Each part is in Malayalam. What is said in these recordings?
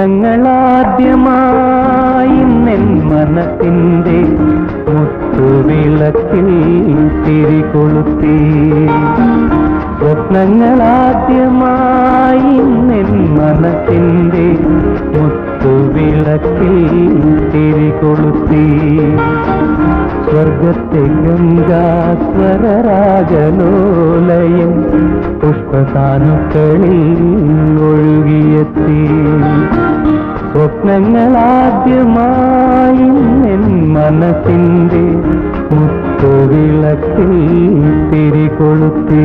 സ്വപ്നങ്ങളാദ്യമായി നിൻ മനസ്സിന്റെ മുത്തുവിളക്കിൽ തിരികൊളുത്തി സ്വപ്നങ്ങളാദ്യമായി നിൻ മനസ്സിന്റെ മുത്തുവിളക്കിൽ തിരികൊളുത്തി സ്വർഗത്തെ ഗംഗാസ്വരരാജലോലയം പുഷ്പസാനുക്കളിൽ ഒഴുകിയെത്തി സ്വപ്നങ്ങളാദ്യമായി നിൻ മനസ്സിന്റെ മുത്തുവിളക്കിൽ തിരികൊളുത്തി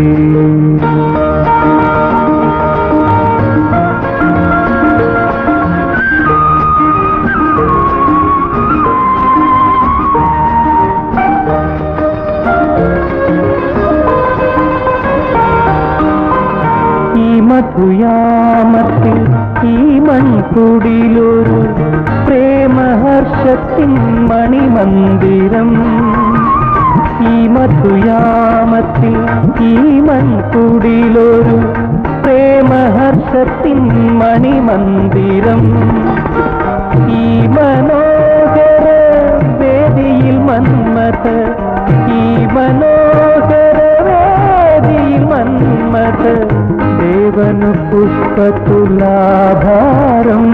ഈ മധുയാമത്തിൽ ഈ മൺകുടിലൊരു പ്രേമഹർഷത്തിൻ മണിമന്ദിരം ഈ മധുയാമത്തിൽ ഈ മൺകുടിലൊരു പ്രേമഹർഷത്തിൻ മണിമന്ദിരം ഈ മനോഹര വേദിയിൽ മന്മഥ ഈ മനോഹര വേദിയിൽ മന്മഥ ദേവനു പുഷ്പതുലാഭാരം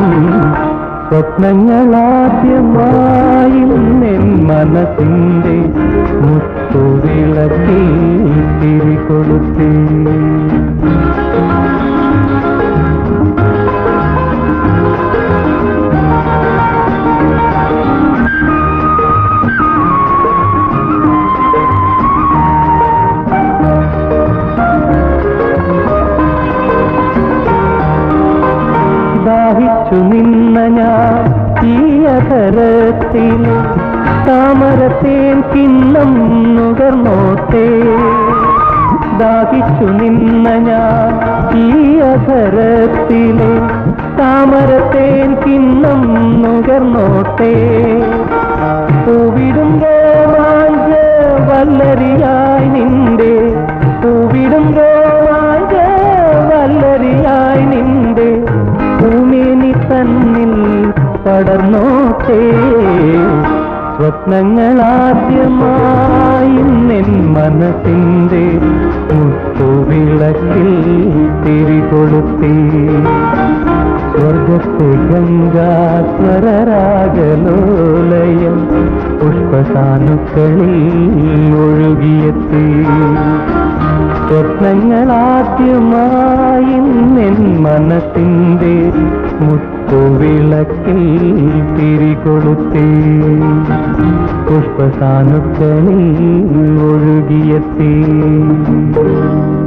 സ്വപ്നങ്ങളാദ്യമായി നിൻ മനസ്സിന്റെ മുത്തുവിളക്കി തിരികൊളുത്തി ദാഹിച്ചു നിന്ന ഞാൻ ഈ അധരത്തിൽ താമരത്തേൻ കിണ്ണം നുകർന്നോട്ടേ ദാഹിച്ചു നിന്ന ഞാൻ ഈ അധരത്തിലെ താമരത്തേൻ കിണ്ണം നുകർന്നോട്ടേ പൂവിടും രോമാഞ്ച വല്ലരിയായി നിന്റെ പൂവിടും രോമാഞ്ച വല്ലരിയായി നിന്റെ ഭൂമിനി തന്നിൽ പടർന്നോട്ടേ സ്വപ്നങ്ങളാദ്യമായി നിൻ മനസ്സിന്റെ മുത്തുവിളക്കിൽ തിരികൊളുത്തി സ്വർഗത്തെ ഗംഗാസ്വരരാഗലോലയം പുഷ്പസാനുക്കളിൽ ഒഴുകിയെത്തി സ്വപ്നങ്ങളാദ്യമായി നിൻ മനസ്സിന്റെ മുത്തുവിളക്കിൽ തിരികൊളുത്തി പുഷ്പസാനുക്കളിൽ ഒഴുകിയെത്തി